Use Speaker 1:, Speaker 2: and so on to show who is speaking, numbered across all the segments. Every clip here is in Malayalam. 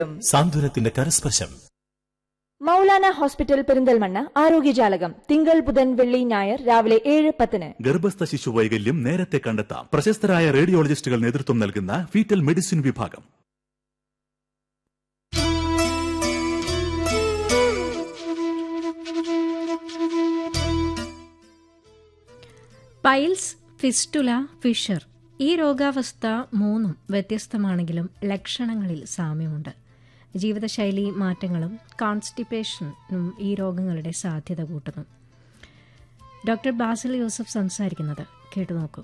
Speaker 1: സാന്ത്വനത്തിന്റെ കരസ്പർശം
Speaker 2: മൗലാന ഹോസ്പിറ്റൽ പെരിന്തൽമണ്ണ ആരോഗ്യജാലകം തിങ്കൾ ബുധൻ വെള്ളി ഞായർ രാവിലെ ഏഴ് പത്തിന്
Speaker 1: ഗർഭസ്ഥ ശിശു വൈകല്യം നേരത്തെ കണ്ടെത്താം പ്രശസ്തരായ റേഡിയോളജിസ്റ്റുകൾ നേതൃത്വം നൽകുന്ന ഫീറ്റൽ മെഡിസിൻ വിഭാഗം
Speaker 3: പൈൽസ് ഫിസ്റ്റുല ഫിഷർ ഈ രോഗാവസ്ഥ മൂന്നും വ്യത്യസ്തമാണെങ്കിലും ലക്ഷണങ്ങളിൽ സാമ്യമുണ്ട് ജീവിതശൈലി മാറ്റങ്ങളും കോൺസ്റ്റിപ്പേഷനും ഈ രോഗങ്ങളുടെ സാധ്യത കൂട്ടുന്നു ഡോക്ടർ ബാസിൽ യൂസഫ് സംസാരിക്കുന്നത് കേട്ടു നോക്കൂ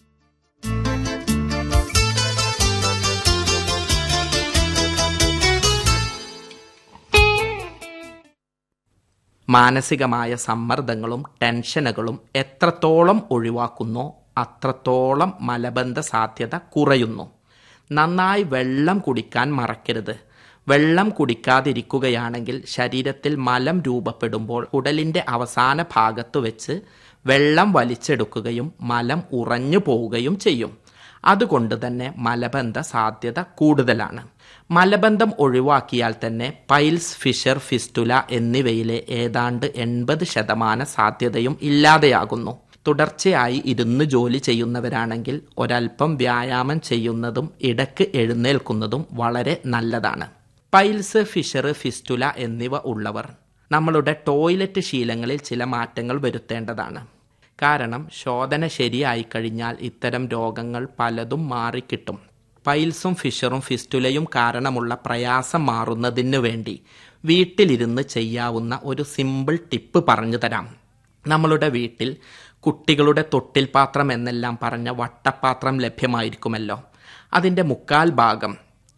Speaker 4: മാനസികമായ സമ്മർദ്ദങ്ങളും ടെൻഷനുകളും എത്രത്തോളം ഒഴിവാക്കുന്നോ അത്രത്തോളം മലബന്ധ സാധ്യത കുറയുന്നു നന്നായി വെള്ളം കുടിക്കാൻ മറക്കരുത് വെള്ളം കുടിക്കാതിരിക്കുകയാണെങ്കിൽ ശരീരത്തിൽ മലം രൂപപ്പെടുമ്പോൾ ഉടലിൻ്റെ അവസാന ഭാഗത്ത് വെച്ച് വെള്ളം വലിച്ചെടുക്കുകയും മലം ഉറഞ്ഞു പോവുകയും ചെയ്യും അതുകൊണ്ട് തന്നെ മലബന്ധ സാധ്യത കൂടുതലാണ് മലബന്ധം ഒഴിവാക്കിയാൽ തന്നെ പൈൽസ് ഫിഷർ ഫിസ്റ്റുല എന്നിവയിലെ ഏതാണ്ട് എൺപത് ശതമാന സാധ്യതയും ഇല്ലാതെയാകുന്നു തുടർച്ചയായി ഇരുന്ന് ജോലി ചെയ്യുന്നവരാണെങ്കിൽ ഒരൽപ്പം വ്യായാമം ചെയ്യുന്നതും ഇടയ്ക്ക് എഴുന്നേൽക്കുന്നതും വളരെ നല്ലതാണ് പൈൽസ് ഫിഷർ ഫിസ്റ്റുല എന്നിവ ഉള്ളവർ നമ്മളുടെ ടോയ്ലറ്റ് ശീലങ്ങളിൽ ചില മാറ്റങ്ങൾ വരുത്തേണ്ടതാണ് കാരണം ശോധന ശരിയായി കഴിഞ്ഞാൽ ഇത്തരം രോഗങ്ങൾ പലതും മാറിക്കിട്ടും പൈൽസും ഫിഷറും ഫിസ്റ്റുലയും കാരണമുള്ള പ്രയാസം മാറുന്നതിനു വേണ്ടി വീട്ടിലിരുന്ന് ചെയ്യാവുന്ന ഒരു സിമ്പിൾ ടിപ്പ് പറഞ്ഞു തരാം നമ്മളുടെ വീട്ടിൽ കുട്ടികളുടെ തൊട്ടിൽ പാത്രം എന്നെല്ലാം പറഞ്ഞ വട്ടപാത്രം ലഭ്യമായിരിക്കുമല്ലോ അതിൻ്റെ മുക്കാൽ ഭാഗം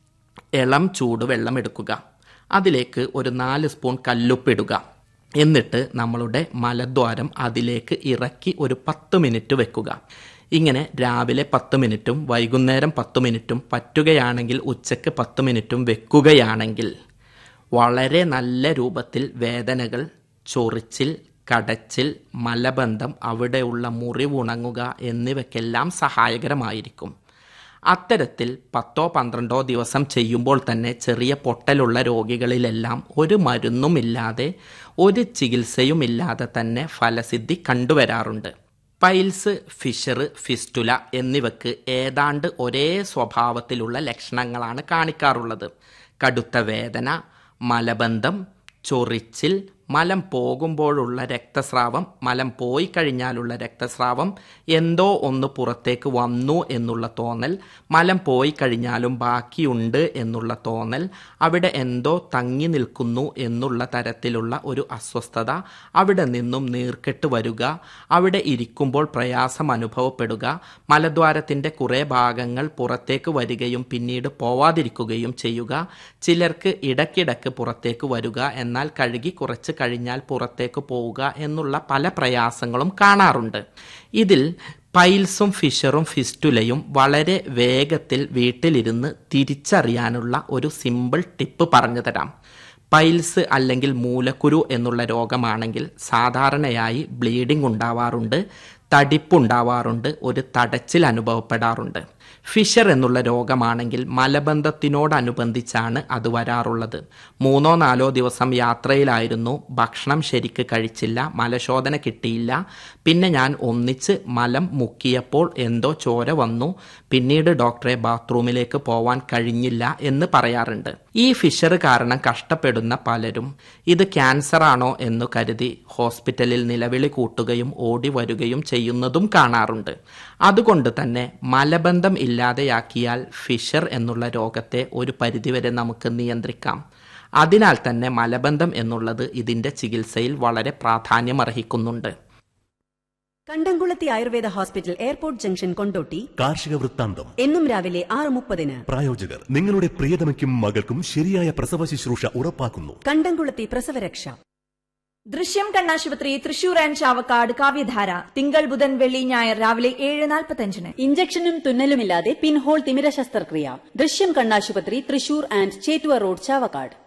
Speaker 4: ഇളം ചൂട് വെള്ളം എടുക്കുക അതിലേക്ക് ഒരു നാല് സ്പൂൺ കല്ലുപ്പിടുക എന്നിട്ട് നമ്മളുടെ മലദ്വാരം അതിലേക്ക് ഇറക്കി ഒരു പത്ത് മിനിറ്റ് വെക്കുക ഇങ്ങനെ രാവിലെ പത്ത് മിനിറ്റും വൈകുന്നേരം പത്ത് മിനിറ്റും പറ്റുകയാണെങ്കിൽ ഉച്ചയ്ക്ക് പത്ത് മിനിറ്റും വെക്കുകയാണെങ്കിൽ വളരെ നല്ല രൂപത്തിൽ വേദനകൾ ചൊറിച്ചിൽ കടച്ചിൽ മലബന്ധം അവിടെയുള്ള മുറിവുണങ്ങുക എന്നിവയ്ക്കെല്ലാം സഹായകരമായിരിക്കും അത്തരത്തിൽ പത്തോ പന്ത്രണ്ടോ ദിവസം ചെയ്യുമ്പോൾ തന്നെ ചെറിയ പൊട്ടലുള്ള രോഗികളിലെല്ലാം ഒരു മരുന്നുമില്ലാതെ ഒരു ചികിത്സയുമില്ലാതെ തന്നെ ഫലസിദ്ധി കണ്ടുവരാറുണ്ട് പൈൽസ് ഫിഷർ ഫിസ്റ്റുല എന്നിവയ്ക്ക് ഏതാണ്ട് ഒരേ സ്വഭാവത്തിലുള്ള ലക്ഷണങ്ങളാണ് കാണിക്കാറുള്ളത് കടുത്ത വേദന മലബന്ധം ചൊറിച്ചിൽ മലം പോകുമ്പോഴുള്ള രക്തസ്രാവം മലം പോയി കഴിഞ്ഞാലുള്ള രക്തസ്രാവം എന്തോ ഒന്ന് പുറത്തേക്ക് വന്നു എന്നുള്ള തോന്നൽ മലം പോയി കഴിഞ്ഞാലും ബാക്കിയുണ്ട് എന്നുള്ള തോന്നൽ അവിടെ എന്തോ തങ്ങി നിൽക്കുന്നു എന്നുള്ള തരത്തിലുള്ള ഒരു അസ്വസ്ഥത അവിടെ നിന്നും നീർക്കെട്ട് വരിക അവിടെ ഇരിക്കുമ്പോൾ പ്രയാസം അനുഭവപ്പെടുക മലദ്വാരത്തിൻ്റെ കുറേ ഭാഗങ്ങൾ പുറത്തേക്ക് വരികയും പിന്നീട് പോവാതിരിക്കുകയും ചെയ്യുക ചിലർക്ക് ഇടയ്ക്കിടയ്ക്ക് പുറത്തേക്ക് വരിക എന്നാൽ കഴുകി കുറച്ച് കഴിഞ്ഞാൽ പുറത്തേക്ക് പോവുക എന്നുള്ള പല പ്രയാസങ്ങളും കാണാറുണ്ട് ഇതിൽ പൈൽസും ഫിഷറും ഫിസ്റ്റുലയും വളരെ വേഗത്തിൽ വീട്ടിലിരുന്ന് തിരിച്ചറിയാനുള്ള ഒരു സിമ്പിൾ ടിപ്പ് പറഞ്ഞു തരാം പൈൽസ് അല്ലെങ്കിൽ മൂലക്കുരു എന്നുള്ള രോഗമാണെങ്കിൽ സാധാരണയായി ബ്ലീഡിംഗ് ഉണ്ടാവാറുണ്ട് തടിപ്പുണ്ടാവാറുണ്ട് ഒരു തടച്ചിൽ അനുഭവപ്പെടാറുണ്ട് ഫിഷർ എന്നുള്ള രോഗമാണെങ്കിൽ മലബന്ധത്തിനോടനുബന്ധിച്ചാണ് അത് വരാറുള്ളത് മൂന്നോ നാലോ ദിവസം യാത്രയിലായിരുന്നു ഭക്ഷണം ശരിക്ക് കഴിച്ചില്ല മലശോധന കിട്ടിയില്ല പിന്നെ ഞാൻ ഒന്നിച്ച് മലം മുക്കിയപ്പോൾ എന്തോ ചോര വന്നു പിന്നീട് ഡോക്ടറെ ബാത്റൂമിലേക്ക് പോവാൻ കഴിഞ്ഞില്ല എന്ന് പറയാറുണ്ട് ഈ ഫിഷർ കാരണം കഷ്ടപ്പെടുന്ന പലരും ഇത് ക്യാൻസർ ആണോ എന്ന് കരുതി ഹോസ്പിറ്റലിൽ നിലവിളി കൂട്ടുകയും ഓടി വരികയും ചെയ്യുന്നതും കാണാറുണ്ട് അതുകൊണ്ട് തന്നെ മലബന്ധം ഇല്ലാതെയാക്കിയാൽ ഫിഷർ എന്നുള്ള രോഗത്തെ ഒരു പരിധിവരെ നമുക്ക് നിയന്ത്രിക്കാം അതിനാൽ തന്നെ മലബന്ധം എന്നുള്ളത് ഇതിന്റെ ചികിത്സയിൽ വളരെ പ്രാധാന്യമർഹിക്കുന്നുണ്ട്
Speaker 5: Kandamkulathy Ayurveda hospital airport junction Kondotty
Speaker 1: കാർഷിക വൃത്താന്തം
Speaker 5: എന്നും രാവിലെ ആറ് മുപ്പതിന്
Speaker 1: പ്രായോജകർ നിങ്ങളുടെ പ്രിയതമയ്ക്കും മകൾക്കും ശരിയായ പ്രസവ ശുശ്രൂഷ ഉറപ്പാക്കുന്നു
Speaker 5: കണ്ടംകുളത്തി പ്രസവരക്ഷ
Speaker 2: ദൃശ്യം കണ്ണാശുപത്രി തൃശൂർ ആൻഡ് ചാവക്കാട് കാവ്യധാര തിങ്കൾ ബുധൻ വെള്ളി ഞായർ രാവിലെ ഏഴ് നാൽപ്പത്തഞ്ചിന്
Speaker 5: ഇഞ്ചക്ഷനും തുന്നലുമില്ലാതെ പിൻഹോൾ തിമിര ശസ്ത്രക്രിയ ദൃശ്യം കണ്ണാശുപത്രി തൃശൂർ ആൻഡ് ചേറ്റുവ റോഡ് ചാവക്കാട്